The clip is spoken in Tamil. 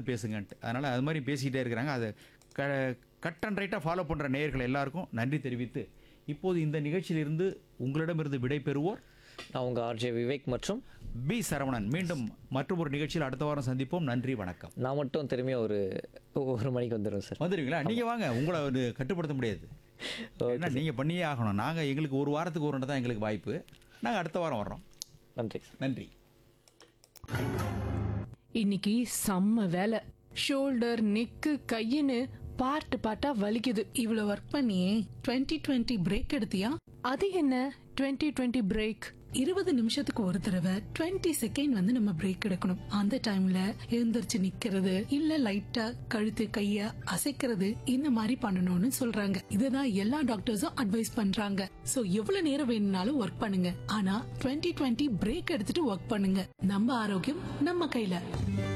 பதில் பேசுங்கன்ட்டு அதனால் அது மாதிரி பேசிக்கிட்டே இருக்கிறாங்க அதை க கட் அண்ட் ரைட்டாக ஃபாலோ பண்ணுற நேயர்கள் எல்லாருக்கும் நன்றி தெரிவித்து இப்போது இந்த நிகழ்ச்சியிலிருந்து உங்களிடமிருந்து விடை பெறுவோர் நான் உங்கள் ஆர்ஜே விவேக் மற்றும் பி சரவணன் மீண்டும் மற்றும் ஒரு நிகழ்ச்சியில் அடுத்த வாரம் சந்திப்போம் நன்றி வணக்கம் நான் மட்டும் திரும்பியும் ஒரு ஒரு மணிக்கு வந்துடுவேன் சார் வந்துடுவீங்களா நீங்கள் வாங்க உங்களை வந்து கட்டுப்படுத்த முடியாது ஏன்னா நீங்கள் பண்ணியே ஆகணும் நாங்கள் எங்களுக்கு ஒரு வாரத்துக்கு ஒரு தான் எங்களுக்கு வாய்ப்பு நாங்கள் அடுத்த வாரம் வர்றோம் நன்றி நன்றி இன்னைக்கு செம்ம வேலை ஷோல்டர் நெக்கு கையின்னு பார்ட் பார்ட்டா வலிக்குது இவ்வளவு ஒர்க் பண்ணியே 2020 டுவெண்ட்டி பிரேக் எடுத்தியா அது என்ன 2020 டுவெண்ட்டி பிரேக் இருபது நிமிஷத்துக்கு ஒரு தடவை 20 செகண்ட் வந்து நம்ம பிரேக் எடுக்கணும் அந்த டைம்ல எழுந்திருச்சு நிக்கிறது இல்ல லைட்டா கழுத்து கைய அசைக்கிறது இந்த மாதிரி பண்ணணும்னு சொல்றாங்க இதுதான் எல்லா டாக்டர்ஸும் அட்வைஸ் பண்றாங்க சோ எவ்வளவு நேரம் வேணும்னாலும் ஒர்க் பண்ணுங்க ஆனா 2020 டுவெண்ட்டி பிரேக் எடுத்துட்டு ஒர்க் பண்ணுங்க நம்ம ஆரோக்கியம் நம்ம கையில